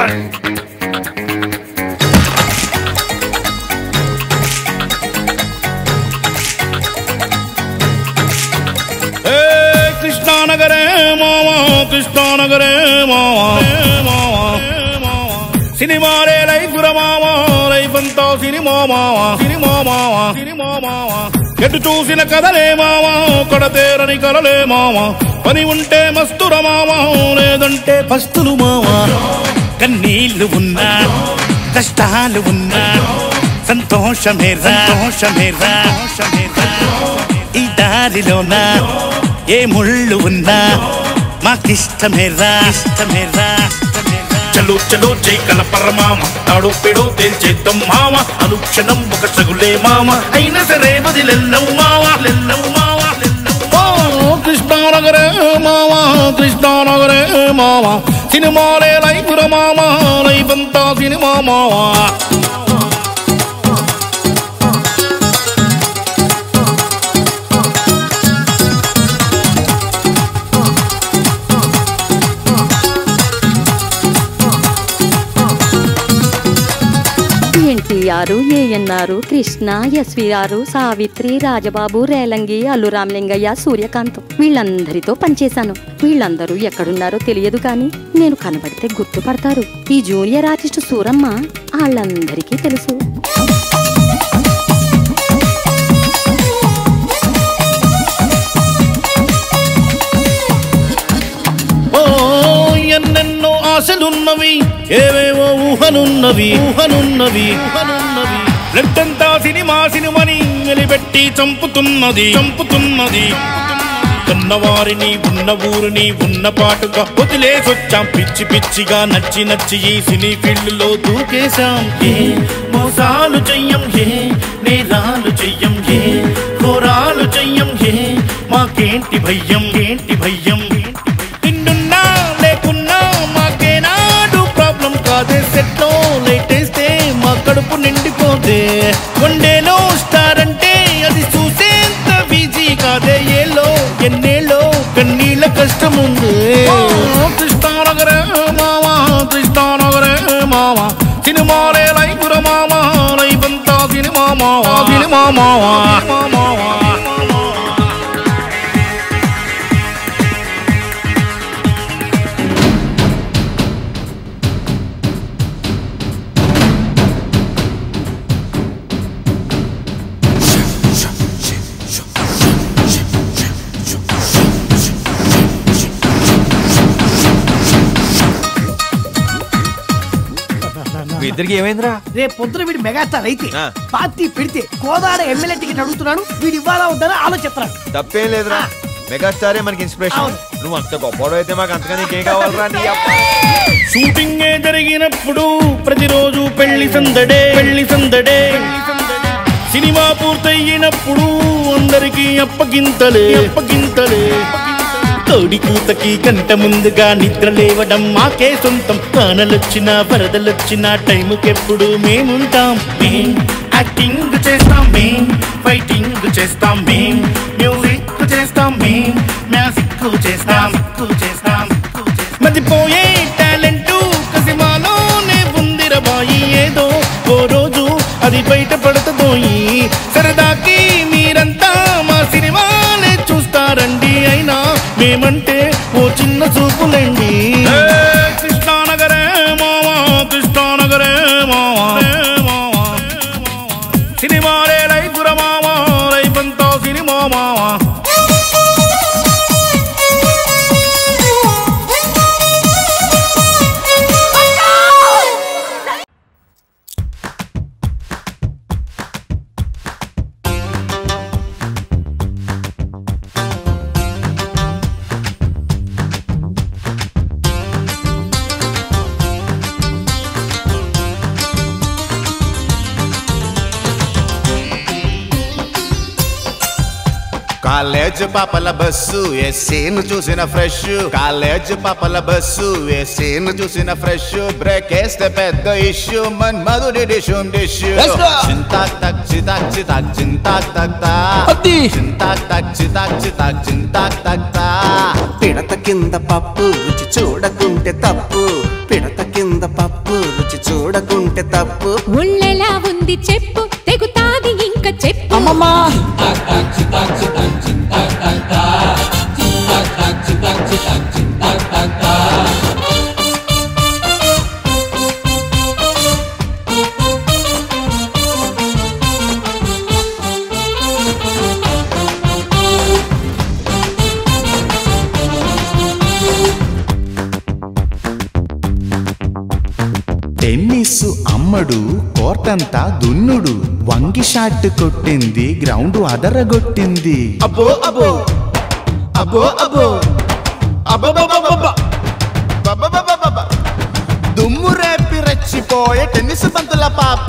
ఏ కృష్ణానగరే మావా కృష్ణానగరే మావా మావా సినిమాలే లైఫ్ మావా లైఫ్ అంతా సినిమా మావా సినిమా మావా సినిమా మావా ఎటు చూసిన కథలే మావా కడతేరని కలలే మావా పని ఉంటే మస్తుర మావా లేదంటే పస్తులు మావా కన్నీళ్లు ఉన్నా కష్టాలు ఉన్నా సంతోషమే సంతోషమే సంతోషమే ఈ దారిలోన ఏ ముళ్ళు ఉన్నా మాకిష్టమేరా ఇష్టమేరా చలో చలో జై కలపర మామ తాడు పెడు తేల్చేద్దాం మామ అనుక్షణం ఒక సగులే మామ అయినా సరే వదిలెల్లవు మామ లెల్లవు మామ కృష్ణానగరే మామ కృష్ణానగరే మామ సినిమాలే లైఫుర మామ లైఫ్ అంతా సినిమా మావా ఎన్టీఆర్ ఏఎన్ఆర్ కృష్ణ ఎస్వీఆర్ సావిత్రి రాజబాబు రేలంగి అల్లు రామలింగయ్య సూర్యకాంతం వీళ్ళందరితో పనిచేశాను వీళ్ళందరూ ఎక్కడున్నారో తెలియదు కానీ నేను కనబడితే గుర్తుపడతారు ఈ జూనియర్ ఆర్టిస్ట్ సూరమ్మ వాళ్ళందరికీ తెలుసు ఓ ఎన్నెన్నో ఆశలున్నవి ఏవేవో ఊహనున్నవి ఊహనున్నవి ఊహనున్నవి రెట్టంతా సినిమా సినిమని వెలిపెట్టి చంపుతున్నది చంపుతున్నది కన్నవారిని ఉన్న ఊరిని ఉన్న పాటుగా వదిలేసొచ్చాం పిచ్చి పిచ్చిగా నచ్చి నచ్చి ఈ సినీ ఫీల్డ్ లో దూకేశాం ఏ మోసాలు చెయ్యం ఏ నేరాలు చెయ్యం ఏ ఘోరాలు చెయ్యం ఏ మాకేంటి భయ్యం ఏంటి భయ్యం నిన్నున్నా లేకున్నా మాకేనాడు ప్రాబ్లం కాదే సెట్లో లేటేస్తే మా కడుపు నిండిపోతే కొండేలో స్టార్ అంటే అది చూసేంత బిజీ కాదే ఏలో ఎన్నేలో కన్నీళ్ళ కష్టం ఉంది కృష్ణానగరే మావా కృష్ణానగరే మావా సినిమాలే లైఫ్ మామా లైఫ్ అంతా సినిమా మావా సినిమా మావా మావా మీ ఇద్దరికి ఏమైందిరా రేపు పొద్దున వీడు మెగాస్టార్ అయితే ఆ. పార్టీ పెడితే కోదాడ ఎమ్మెల్యే టికెట్ అడుగుతున్నాడు వీడు ఇవ్వాలా వద్దని ఆలోచిస్తున్నాడు తప్పేం లేదురా మెగాస్టారే మనకి ఇన్స్పిరేషన్ అవును. నువ్వు అంత గొప్పవాడు అయితే మాకు అంతగా నీకేం కావాలరా నీ అప్ప షూటింగ్ జరిగినప్పుడు ప్రతిరోజు పెళ్లి సందడే పెళ్లి సందడే సినిమా పూర్తయినప్పుడు అందరికి అప్పగింతలే అప్పగింతలే తోడి కూతకి గంట ముందుగా నిద్ర లేవడం మాకే సొంతం కానలొచ్చినా వరదలొచ్చినా టైముకెప్పుడు మేముంటాం మేం యాక్టింగ్ చేస్తాం మేం ఫైటింగ్ చేస్తాం మేం మ్యూజిక్ చేస్తాం మేం మ్యాజిక్ చేస్తాం చేస్తాం మతిపోయే టాలెంట్ కసిమాలోనే ఉందిరబాయి ఏదో ఓ రోజు అది బయట పడుతుందోయి సరదాకి మీరంతా మా సినిమానే చూస్తారండి అయినా మేమంటే ఓ చిన్న చూపులండి కృష్ణానగరే మావా కృష్ణానగరే మావా సినిమాలే లైఫుర మావా లైఫ్ అంతా సినిమా మావా కాలేజ్ పాపల బస్సు ఎస్సీను చూసిన ఫ్రెష్ కాలేజ్ పాపల బస్సు ఎస్సీను చూసిన ఫ్రెష్ బ్రేక్ వేస్తే పెద్ద ఇష్యూ మన్ మధుడి డిషుం డిష్ చింతాక్ తక్ చితాక్ చితాక్ చింతాక్ తక్ తా చింతాక్ తక్ చితాక్ చితాక్ చింతాక్ తక్ తా పిడత కింద పప్పు రుచి చూడకుంటే తప్పు పిడత కింద పప్పు రుచి చూడకుంటే తప్పు ఒళ్ళెలా ఉంది చెప్పు తెగుతాది ఇంక చెప్పు అమ్మమ్మా టెన్నిస్ అమ్మడు కోర్టంతా దున్నుడు వంగి షాట్ కొట్టింది గ్రౌండ్ అదరగొట్టింది అబ్బో అబ్బో అబ్బో అబ్బో అబ్బబ్బబ్బబ్బబ్బ. బబబబబబ. దుమ్ము రేపి రెచ్చిపోయే టెన్నిస్ బంతుల పాప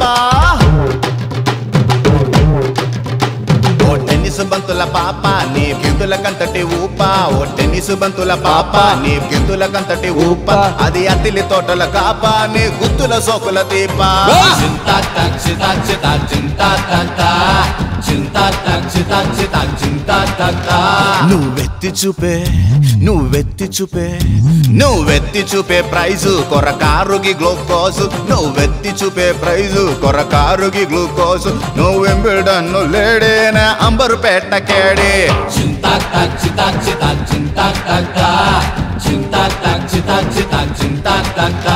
ఓ టెన్నిస్ బంతుల పాప నీ గింతుల కంతటి ఊప ఓ టెన్నిస్ బంతుల పాప నీ గింతుల కంతటి ఊప అది అతిలి తోటల కాప నీ గుత్తుల సోకుల దీప చింతా టక్ చితా చితా చింతా టక్ చింతా టక్ చితా చితా చింతా టక్ నువ్వెత్తి చూపే నువ్వెత్తి చూపే నువ్వెత్తి చూపే ప్రైజు కొరకారుగి గ్లూకోజ్ నువ్వెత్తి చూపే ప్రైజు కొరకారుగి గ్లూకోజ్ నువ్వెంబిడన్ను లేడేన అంబరు పెట్ట కేడే చింతా టక్ చితా చితా చింతా టక్ చింతా టక్ చితా చితా చింతా టక్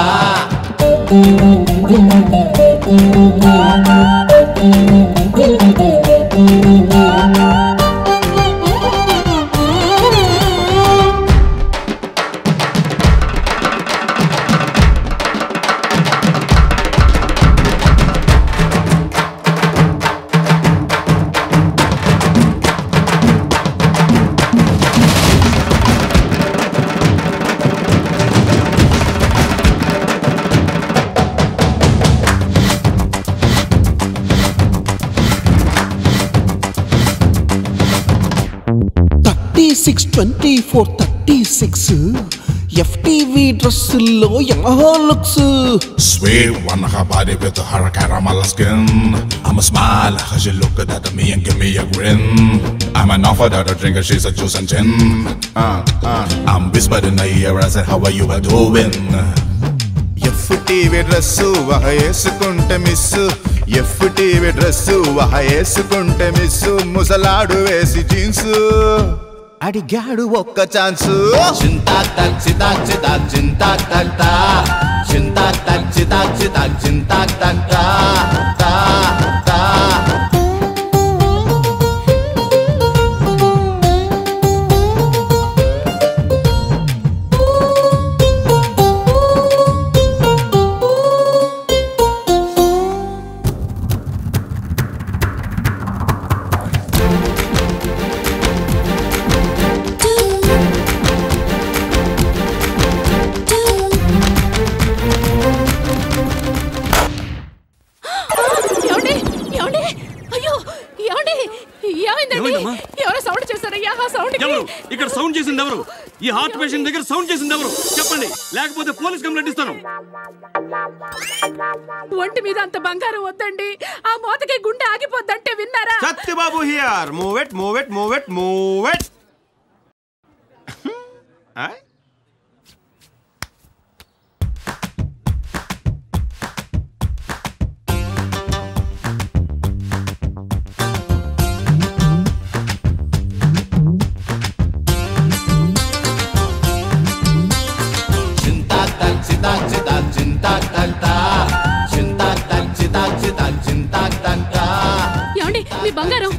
thirty six twenty four thirty six FTV డ్రెస్సుల్లో యమహో looks Sweet one, her body with her caramel skin. I'ma smile, cause she look good at me and give me a grin. I'm an offer that a drinker, she's a juice and gin. Uh, uh. I'm whispering in the ear, I said, how are you a doing? F TV dress వహ వేసుకుంటే miss F TV dress వహ వేసుకుంటే miss ముసలాడు వేసి jeans అడిగాడు ఒక్క chance చింతా టక్ చితా చితా చింతా టక్ టా చింతా టక్ చితా చితా చింతా టక్ టా టా టా ఏమండి ఏమండి అయ్యో ఏమండి ఏమైందండి ఏమైందమ్మా? ఎవరో సౌండ్ చేశారయ్యా ఆ సౌండ్ ఎవరు ఇక్కడ సౌండ్ చేసింది ఎవరు ఈ హార్ట్ పేషెంట్ దగ్గర సౌండ్ చేసింది ఎవరు చెప్పండి లేకపోతే పోలీస్ కంప్లైంట్ ఇస్తాను ఒంటి మీద అంత బంగారం వద్దండి ఆ మోతకి గుండె ఆగిపోద్దంటే విన్నారా Satyababu here move it move it move it move it చింతా టక్ చితా చితా చింతా టక్ టా చింతా టక్ చితా చితా చింతా టక్ టా ఏమండి మీ బంగారం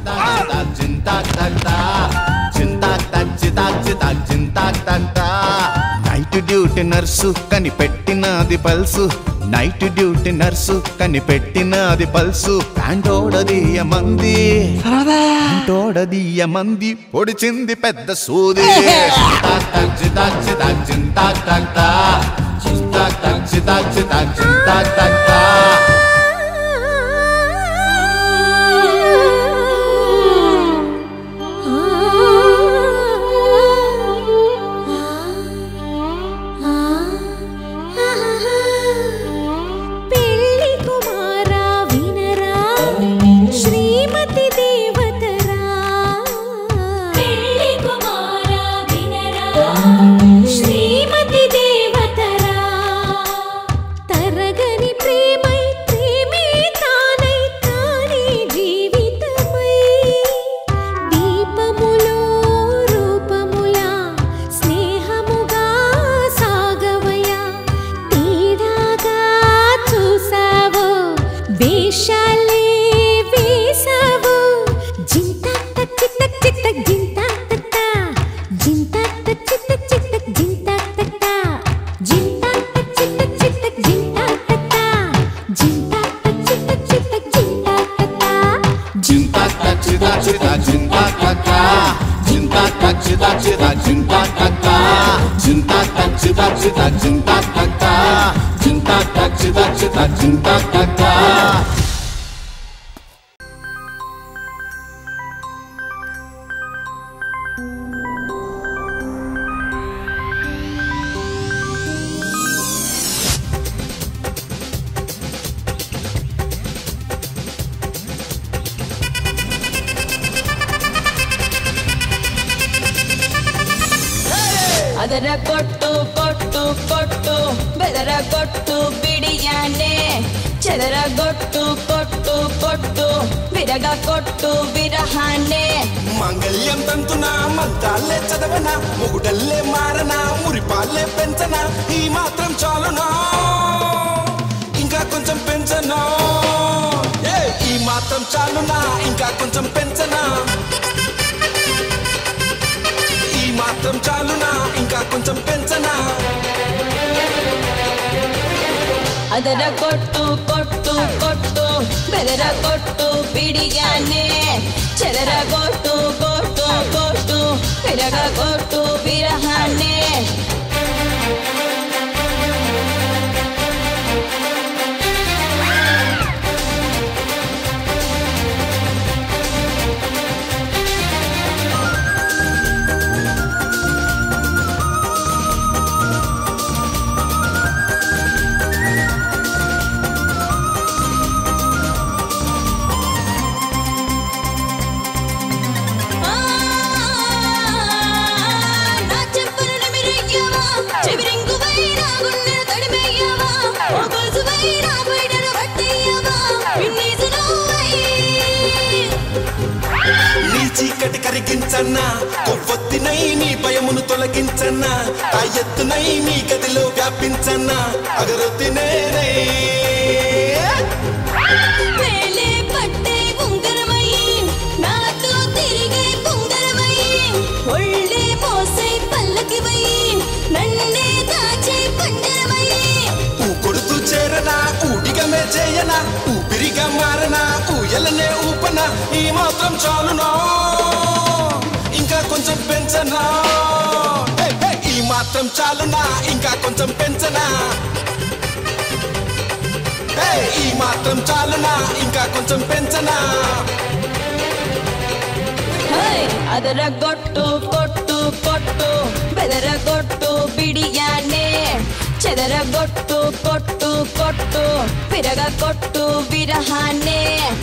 నైట్ డ్యూటీ నర్సు కనిపెట్టినది పల్సు నైట్ డ్యూటీ నర్సు కనిపెట్టినది పల్సు ప్యాంటోడదీయ మంది ప్యాంటోడదీయ మంది పొడిచింది పెద్ద సూది పెళ్లి కుమారా వినరా శ్రీమతి దేవతరా పెళ్లి కుమారా వినరా శ్రీమతి దేవతరా వేషాలే వేసావు జింతాత చిత్తక్ చిత్తక్ జింతాత జింతాత చిత్తక్ చిత్తక్ జింతాత జింతాత చిత్తక్ చిత్తక్ జింతాత జింతాత చిత్తక్ చిత్తక్ జింతాత చింతా చిదా చిదా చింతా కక్క చింతా చిదా చిదా చింతా కక్క చింతా చిదా చిదా చింతా కక్క చింతా చిదా చిదా చింతా కక్క ಅದರ ಕೊಟ್ಟು ಕೊಟ್ಟು ಕೊಟ್ಟು ಬೆದರ ಕೊಟ್ಟು ಬಿಡಿಯಾನೆ చెదర గొట్టు కొట్టు కొట్టు విరగ కొట్టు విరహానే మాంగళ్యం తంతున మంత్రాలే చదవన మొగుడల్లే మారన మురిపాలే పెంచన ఈ మాత్రం చాలునా ఇంకా కొంచెం పెంచనా ఏ, ఈ మాత్రం చాలునా ఇంకా కొంచెం పెంచనా ఈ మాత్రం చాలునా ఇంకా కొంచెం పెంచనా ಅದರ ಕೊಟ್ಟು ಕೊಟ್ಟು ಕೊಟ್ಟು ಬೆದರ ಕೊಟ್ಟು ಬಿಡಿಯಾನೆ చెదర కొట్టు కొట్టు కొట్టు విరగ కొట్టు విరహానే నా చెప్పులు నిమిరయ్యవా చెవిరింగువై నా గుండెను తడిమేయవా ఓ గొలుసువై నా బయటను పట్టేయవా పిన్నీసులోవై నీ చీకటి కరిగించన్నా కొవ్వొత్తినై నీ భయమును తొలగించన్నా ఆ ఎత్తునై నీ గదిలో వ్యాపించన్నా అగరొత్తి నేనే వేలే పట్టే ఉంగరమై నాతో తిరిగే ఉంగరమై ఒళ్ళే మోసే పల్లకివై నన్నే దాచే పండరమై ఊ కొడుతూ చేరనా ఊడిగమే చేయనా ఊపిరిగా మారనా ఊయలనే ఊపన ఈ మాత్రం చాలునా ఇంకా కొంచెం పెంచనా హే, హే, ఈ మాత్రం చాలునా ఇంకా కొంచెం పెంచనా హే, ఈ మాత్రం చాలునా ఇంకా కొంచెం పెంచనా హై ಅದರ ಗೊಟ್ಟು ಕೊಟ್ಟು ಕೊಟ್ಟು ಬೆದರ ಗೊಟ್ಟು ಬಿಡಿಯಾನೆ చెదర గొట్టు కొట్టు కొట్టు విరగ కొట్టు విరహానే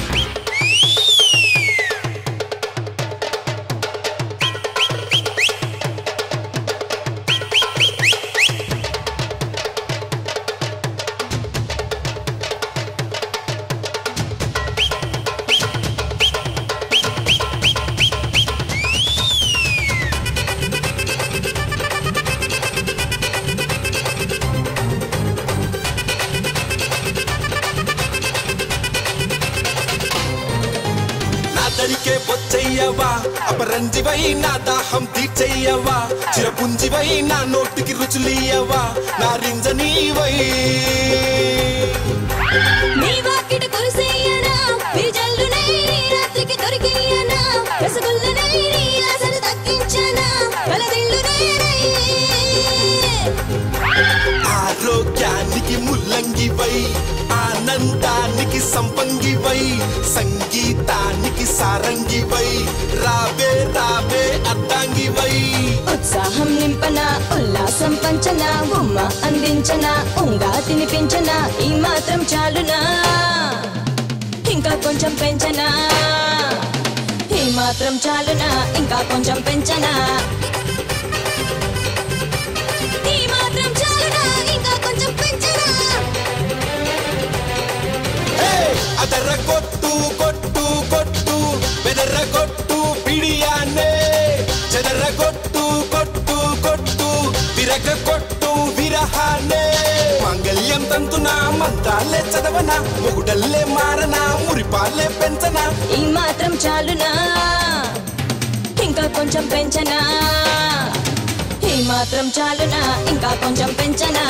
నా దరికే బొచ్చయ్యవా అపరంజివై నా దాహం తీర్చయ్యవా చిరపుంజివై నా నోటికి రుచులియవా నా రింజనీవై నీ వాకిట కురిసేయనా విజల్లునై నీ రాత్రికి దొరికియనా రసగుల్లనై నీ ఆశలు తగ్గించనా కలదిల్లునై ఆరోగ్యానికి ముల్లంగివై ఆనందానికి సంపంగివై సంగీతానికి సారంగివై రావే రావే అర్ధాంగివై ఉత్సాహం నింపన ఉల్లాసం పంచన ఉమ్మ అందించన ఉంగా తినిపించన ఈ మాత్రం చాలునా ఇంకా కొంచెం పెంచనా ఈ మాత్రం చాలునా ఇంకా కొంచెం పెంచనా ఈ మాత్రం చాలునా ఇంకా కొంచెం పెంచనా హే! అదర కొట్టు కొట్టు కొట్టు బెదర కొట్టు పిడియానే చెదర కొట్టు కొట్టు కొట్టు విరగ కొట్టు విరహానే మాంగళ్యం తంతునా మంతాలే చదవనా మొగుడల్లే మారనా మురిపాలే పెంచనా ఈ మాత్రం చాలునా ఇంకా కొంచెం పెంచనా ఈ మాత్రం చాలునా ఇంకా కొంచెం పెంచనా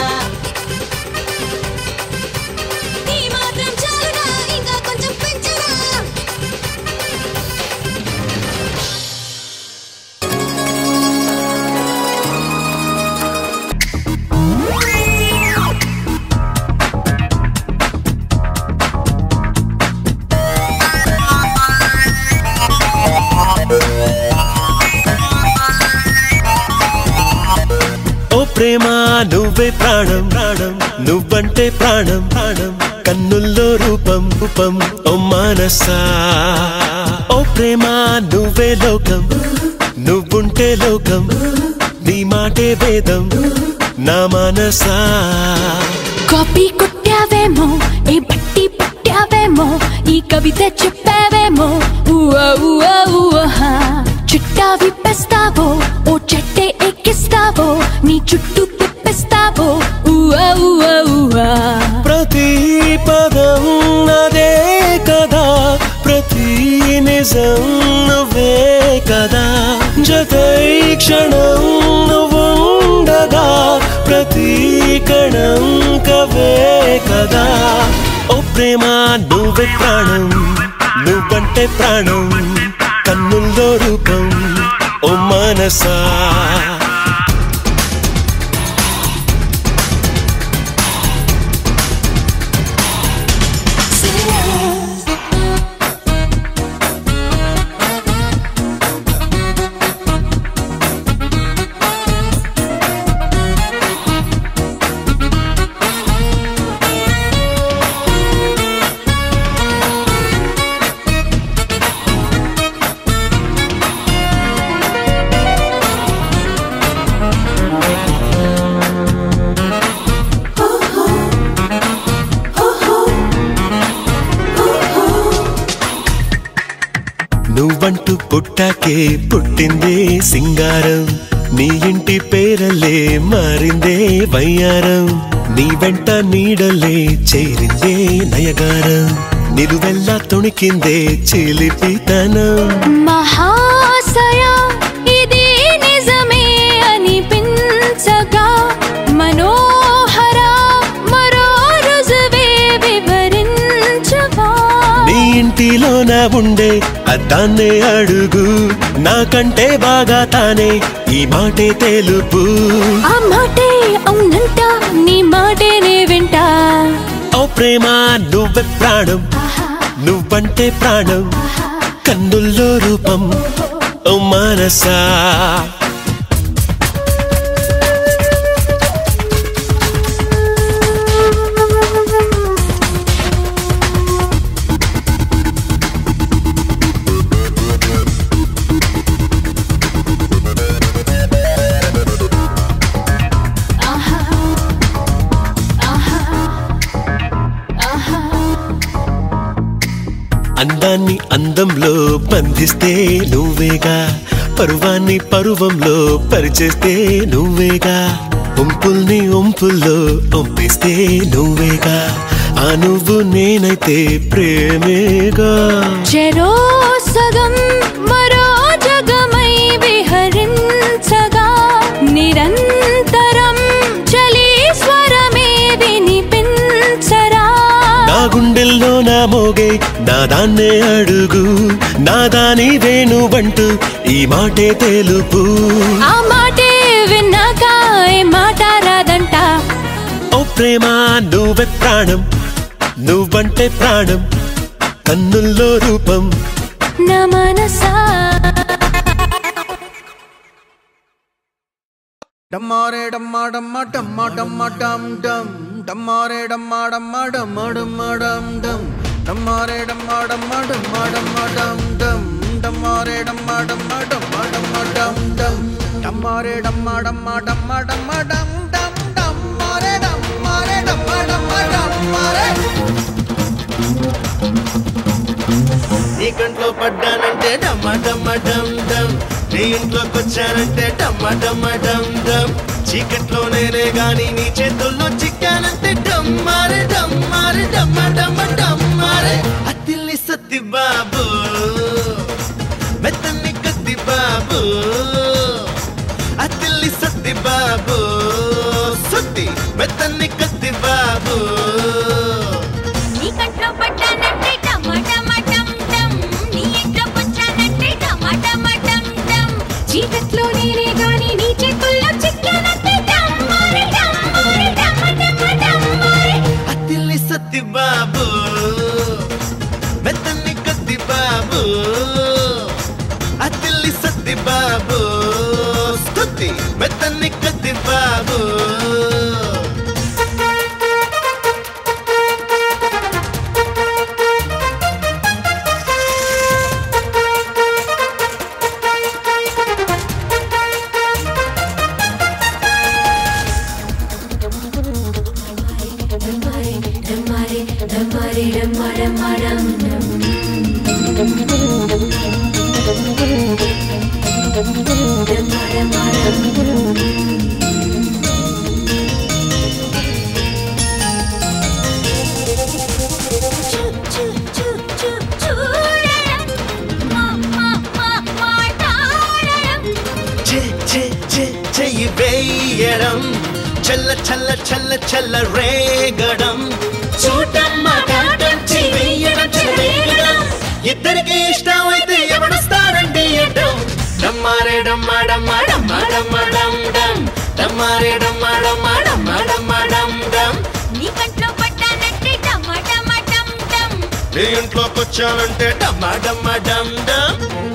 ఈ మాత్రం చాలునా ఇంకా కొంచెం పెంచనా ఓ ప్రేమ నువ్వే ప్రాణం ప్రాణం నువ్వంటే ప్రాణం ప్రాణం కన్నుల్లో రూపం రూపం ఓ మానసా ఓ ప్రేమ నువ్వే లోకం నువ్వుంటే లోకం నీ మాటే వేదం నా మనసా కాపీ కొట్టావేమో ఏ బట్టి పట్టావేమో ఈ కవిత చెప్పావేమో ఊహ ఊహ ఊహ చుట్టా విప్పేస్తావో ఓ చెట్టే ఎక్కిస్తావో నీ చుట్టూ తిప్పిస్తావో ఊహ ఊహ ఊహ ప్రతి పదం అదే కదా ప్రతి నిజం నువ్వే కదా జతై క్షణం నువ్వుండగా ప్రతి కణం కవే కదా ఓ ప్రేమ నువ్వే ప్రాణం నువ్వంటే ప్రాణం కన్నుల్లో రూపం ఓ మనసా నువ్వంటూ పుట్టాకే పుట్టిందే సింగారం నీ ఇంటి పేరలే మారిందే వయ్యారం నీ వెంట నీడలే చేరిందే నయగారం నిలువెల్లా తొణికిందే చిలిపితనం మహాశయ ఇది నిజమే అనిపించగా మనోహర మరో రుజువే వివరించవా నీ ఇంటిలోన ఉండే అద్దాన్నే అడుగు నాకంటే బాగా తానే ఈ మాటే తెలుపు ఆ మాటే అవునంట నీ మాటే నే వింటా ఓ ప్రేమ నువ్వే ప్రాణం నువ్వంటే ప్రాణం కన్నుల్లో రూపం ఓ మనసా అందాన్ని అందంలో బంధిస్తే నువ్వేగా పరువాన్ని పరువంలో పరిచేస్తే నువ్వేగా ఒంపుల్ని ఒంపుల్లో ఒంపిస్తే నువ్వేగా ఆ నువ్వు నేనైతే ప్రేమేగా చెరో సగం మరో జగమై విహరించగా నిరంతరం చలి స్వరమే వినిపించరా నా గుండెల్లో నా మోగే నా దాన్నే అడుగు నా దాని వేణువంటూ ఈ మాటే తెలుపు ఆ మాటే విన్నాక ఏ మాట రాదంట ఓ ప్రేమ నువ్వే ప్రాణం నువ్వంటే ప్రాణం కన్నుల్లో రూపం నా మనసా డమ్మారే డమ్మా డమ్మా డమ్మా డమ్మా డమ్ డమ్ డమ్మారే డమ్మా డమ్మా డమ్మా డమ్మా డమ్ డమ్ డమ్మారే డమ్మా డమ్మా డమ్మా డమ్మా డమ్ డమ్ డమ్మారే డమ్మా డమ్మా డమ్మా డమ్మా డమ్ డమ్ డమ్మారే డమ్మా డమ్మా డమ్మా డమ్మా డమ్ డమ్ డమ్మారే డమ్మారే డమ్మా డమ్మా డమ్మారే నీ కంట్లో పడ్డానంటే డమ్మ డమ్మ డమ్ డమ్ నీ ఇంట్లోకి వచ్చానంటే డమ్మ డమ్మ డమ్ డమ్ చీకట్లో నేనే గాని నీ చేతుల్లో చిక్కానంటే డమ్మా చె చె చె చెయ్యి వేయడం చల్ల చల్ల చల్ల చల్ల రేగడం చూడటం మాట్లాడటం చెయ్యి వేయడం చల్ల రేగడం ఇద్దరికి ఇష్టం అయితే ఎవడొస్తారండి అడ్డం డమ్మారే డమ్మా డమ్మా డమ్మా డమ్మా డమ్ డమ్ డమ్మారే డమ్మా డమ్మా డమ్మా డమ్మా డమ్ డమ్ నీ కంట్లో పట్టానంటే డమ్మ డమ్మ డమ్ డమ్ నీ ఇంట్లోకి వచ్చానంటే డమ్మా డమ్మా డమ్ డమ్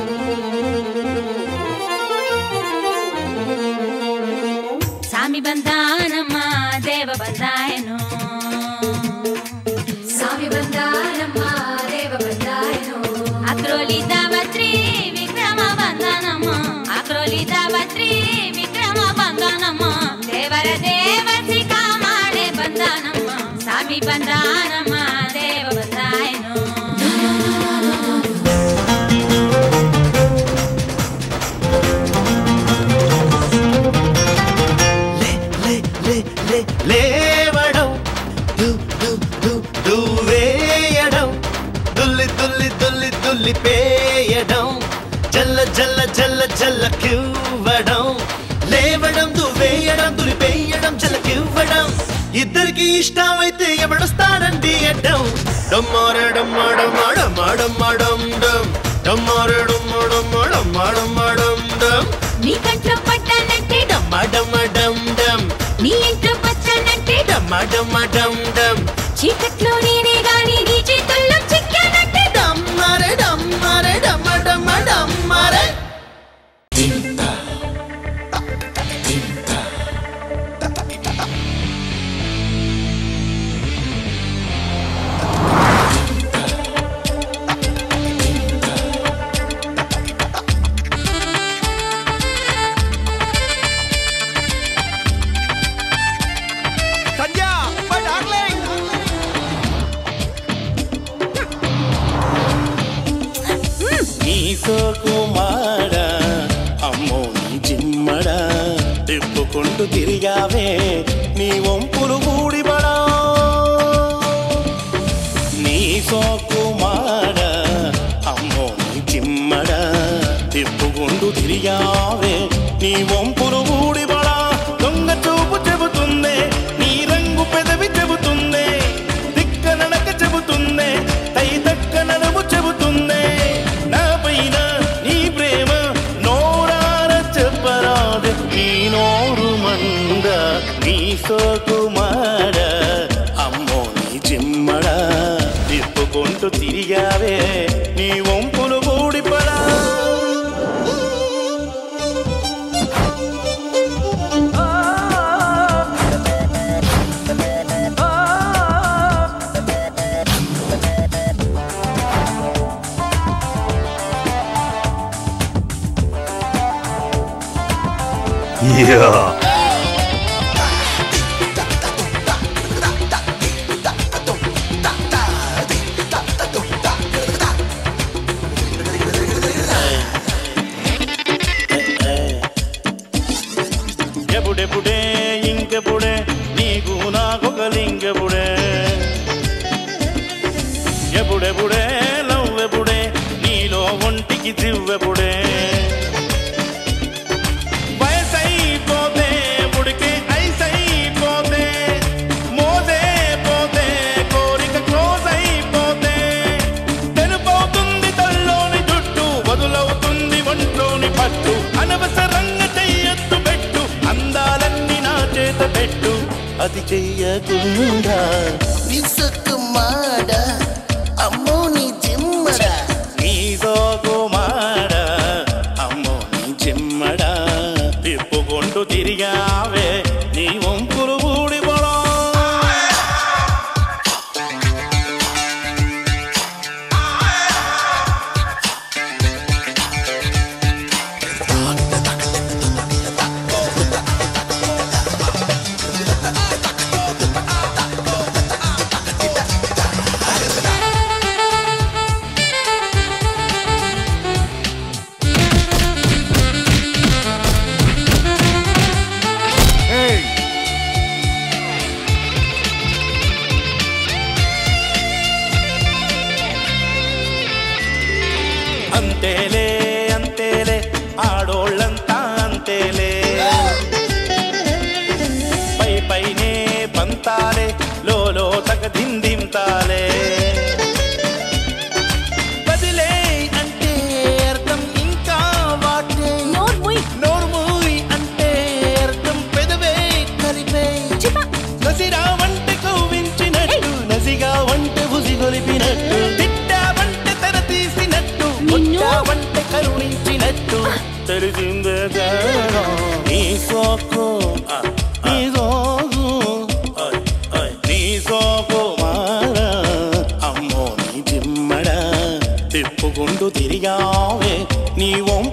సామి బంధానమ్మ దేవ బంధాయను సామి బంధానమ్మ దేవ బంధాయను అక్రోలి దావత్రి విక్రమ బంధనమ్మ అక్రోలి దావత్రి విక్రమ బంధనమ్మ దేవర దేవసి కామాడే బంధనమ్మ సామి బంధానమ్మ దేవ బంధాయను లే లే లే లేవడం దు దు దు దు వేయడం దుల్లి దుల్లి దుల్లి దుల్లి పేయడం జల్ల జల్ల జల్ల జల్ల కివ్వడం లేవడం దువ్వేయడం దులిపేయడం జల్ల కివ్వడం ఇద్దరికి ఇష్టమైతే ఎవడొస్తాడండి అడ్డం డమ్మారే డమ్మా డమ్మా డమ్మా డమ్మా డమ్ డమ్ డమ్మారే డమ్మా డమ్మా డమ్మా డమ్మా డమ్ డమ్ నీ కంట్లో పట్టానంటే డమ్మా డమ్మా డమ్ డమ్ నీ ఇంట్లో వచ్చానంటే డమ్మా డమ్మా డమ్ డమ్ చీకట్లో నేనే గాని నీ చేతుల్లో చిక్కానంటే డమ్మారే డమ్మారే డమ్మ డమ్మ డమ్మారే సంధ్య my darling. నీ సోకుమార అమ్మో నీ చిమ్మడ తిప్పుకుంటూ తిరిగావే నీ వంపులు ఊడిబడా నీ సోకుమార అమ్మో నీ చిమ్మడ తిప్పుకుంటూ తిరిగావే నీ వంపులు ఊడిబడా దొంగ చూపు చెబుతుందే నీ రంగు పెదవి చెబుతుందే దిక్క నడక చెబుతుందే తై దక్క నడుము చెబుతుందే నా పైన నీ ప్రేమ నోరార చెప్పరాదు నీ నోరు మంద నీ సోకుమార అమ్మో నీ చిమ్మడ తిప్పుకుంటూ తిరిగావే నీ వంపులు ఊడిపడా Yeah. ఎప్పుడెప్పుడే ఇంకెప్పుడే నీకు నాకొక లింకెప్పుడే ఎప్పుడెప్పుడే నవ్వెప్పుడే నీలో ఒంటికి జివ్వెప్పుడే వయసైపోతే ఉడికే ఐసైపోతే మోదే పోతే కోరిక క్లోజ్ అయిపోతే తెలుపవుతుంది తల్లోని జుట్టు వదులవుతుంది ఒంట్లోని పట్టు అనవసరంగా చెయ్యొద్దు పెట్టు అందాలన్నీ నా చేత పెట్టు అది చెయ్యకుండా విసుకుమాడ అమ్మో నీ జిమ్మడ నీ సోకుమార అమ్మో నీ చిమ్మడా తిప్పుకుంటూ తిరిగావే నీ వంపులు ఊడిపడా అంతేలే అంతేలే ఆడోళ్ళంతా అంతేలే పై పైనే పంతాలే లోలో తగ దిందింతాలే వదిలే అంటే అర్థం ఇంకా వాటే నోర్మూయ్ అంటే అర్థం పెదవే కలిపే నసిరా వంట కవ్వించినట్టు నసిగా వంట భుసి గొలిపినట్టు తిట్టా వంట తెర తీసినట్టు కొట్టా వంట కరుణించినట్టు తెలిసిందే తేడా. నీ సోకు నీ సోకు నీ సోకు మార అమ్మో నీ జిమ్మడ తిప్పుకుంటూ తిరిగావే నీ ఒమ్మ